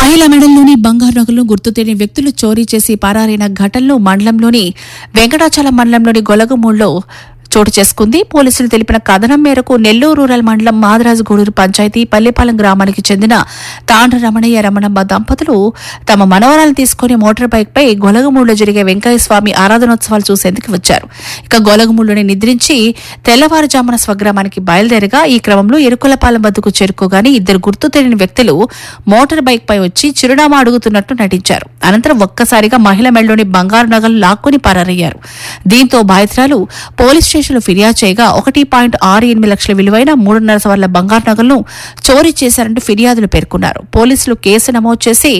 మహిళ మెడల్లోని బంగారు నగలను గుర్తు తెలియని వ్యక్తులు చోరీ చేసి పరారైన ఘటనలు మండలంలోని వెంకటాచలం మండలంలోని గొలగమూడిలో చోటు చేసుకుంది పోలీసులు తెలిపిన కథనం మేరకు నెల్లూరు రూరల్ మండలం మాదరాజుగూడూరు పంచాయతీ పల్లెపాలెం గ్రామానికి చెందిన తాండ్ర రమణయ్య రమణమ్మ దంపతులు తమ మనవరాలను తీసుకుని మోటార్ బైక్ పై గొలగమూడిలో జరిగే వెంకయ్య స్వామి ఆరాధనోత్సవాలు చూసేందుకు వచ్చారు ఇక గొలగమూడిలోనే నిద్రించి తెల్లవారుజామున స్వగ్రామానికి బయలుదేరగా ఈ క్రమంలో ఎరుకులపాలెం వద్దకు చేరుకోగానే ఇద్దరు గుర్తు తెలియని వ్యక్తులు మోటార్ బైక్ పై వచ్చి చిరునామా అడుగుతున్నట్టు నటించారు అనంతరం ఒక్కసారిగా మహిళ మెడలోని బంగారు నగలు లాక్కొని పరారయ్యారు దీంతో బాధితురాలు పోలీస్ స్టేషన్లో ఫిర్యాదు చేయగా ఒకటి పాయింట్ ఆరు ఎనిమిది లక్షల విలువైన మూడున్నర సవర్ల బంగారు నగలను చోరీ చేశారంటూ ఫిర్యాదులు పేర్కొన్నారు పోలీసులు కేసు నమోదు చేసి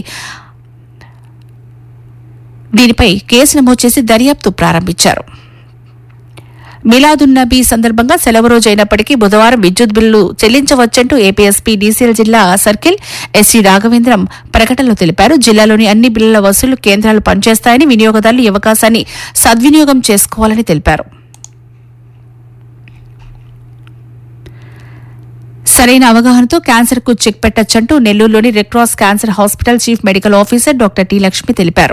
దీనిపై కేసు నమోదు చేసి దర్యాప్తు ప్రారంభించారు మిలాదున్ నబీ సందర్భంగా సెలవు రోజు అయినప్పటికీ బుధవారం విద్యుత్ బిల్లు చెల్లించవచ్చంటూ ఏపీఎస్పీ డీసీఎల్ జిల్లా సర్కిల్ ఎస్సీ రాఘవేంద్రం ప్రకటనలో తెలిపారు జిల్లాలోని అన్ని బిల్లుల వసూలు కేంద్రాలు పనిచేస్తాయని వినియోగదారులు ఈ అవకాశాన్ని సద్వినియోగం చేసుకోవాలని తెలిపారు సరైన అవగాహనతో క్యాన్సర్ కు చెక్ పెట్టొచ్చంటూ నెల్లూరులోని red cross cancer hospital chief medical officer doctor T Lakshmi తెలిపారు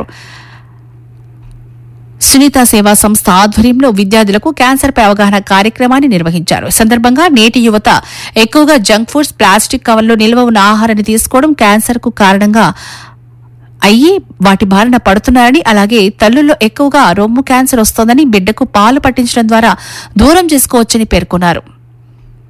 సునీత సేవా సంస్థ ఆధ్వర్యంలో విద్యార్థులకు క్యాన్సర్ పై అవగాహన కార్యక్రమాన్ని నిర్వహించారు ఈ సందర్భంగా నేటి యువత ఎక్కువగా జంక్ ఫుడ్స్ ప్లాస్టిక్ కవర్లో నిల్వ ఉన్న ఆహారాన్ని తీసుకోవడం క్యాన్సర్ కు కారణంగా అయ్యి వాటి బారిన పడుతున్నారని అలాగే తల్లుల్లో ఎక్కువగా రొమ్ము క్యాన్సర్ వస్తోందని బిడ్డకు పాలు పట్టించడం ద్వారా దూరం చేసుకోవచ్చని పేర్కొన్నారు